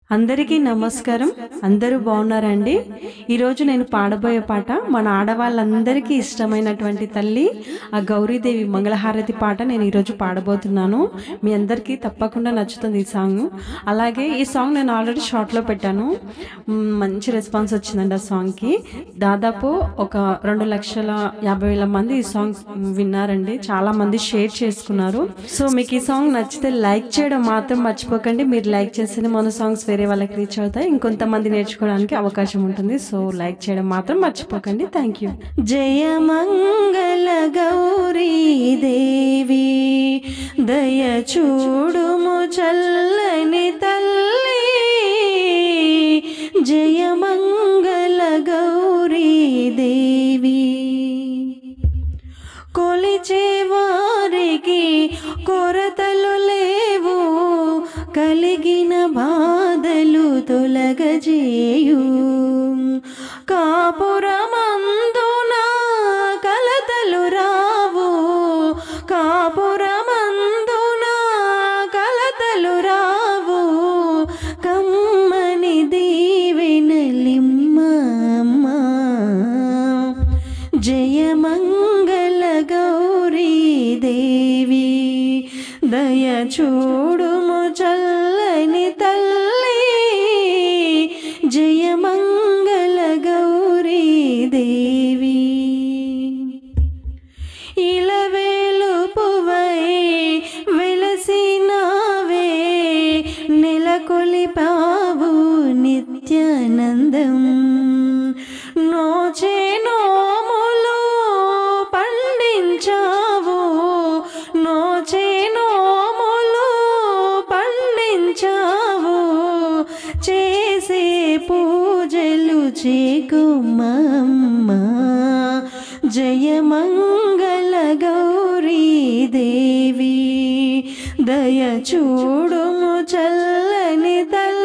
అందరికీ నమస్కారం అందరూ బాగున్నారండి ఈరోజు నేను పాడబోయే పాట మన ఆడవాళ్ళందరికీ ఇష్టమైనటువంటి తల్లి ఆ గౌరీదేవి మంగళహారతి పాట నేను ఈరోజు పాడబోతున్నాను మీ అందరికీ తప్పకుండా నచ్చుతుంది ఈ సాంగ్ అలాగే ఈ సాంగ్ నేను ఆల్రెడీ షార్ట్లో పెట్టాను మ్, మంచి రెస్పాన్స్ వచ్చిందండి ఆ సాంగ్కి దాదాపు ఒక రెండు లక్షల యాభై వేల మంది ఈ సాంగ్ విన్నారండి చాలా మంది షేర్ చేసుకున్నారు సో మీకు ఈ సాంగ్ నచ్చితే లైక్ చేయడం మాత్రం మర్చిపోకండి మీరు లైక్ చేస్తేనే మన సాంగ్స్ వేరే వాళ్ళకి రీచ్ అవుతాయి ఇంకొంతమంది నేర్చుకోవడానికి అవకాశం ఉంటుంది సో లైక్ చేయడం మాత్రం మర్చిపోకండి థ్యాంక్ యూ జయ మంగళ గౌరీ దేవి దయ చూడుము చల్లని తల్లి జయ మంగళ గౌరీ దేవి కొలిచే వారికి కొరతలు లేవు కలిగిన బాధలు తొలగజేయు కాపురమందున కలతలు రావు కాపురమందున కలతలు రావు కమ్మని దీవెనలిమ్మ జయ మంగళ గౌరీ దేవి దయ చూడుము చల్లని తల్లి జయ మంగళ గౌరీ దేవి ఇలవేలు పువై వెలసినావే నెలకొలిపావు నిత్యానందం నోచే నోములు పండించావు నోచే నోములు పండించావు చేసే పూజలు చేకుమమ్మ జయ మంగళ గౌరీ దేవి దయ చూడుము చల్లని తల్లి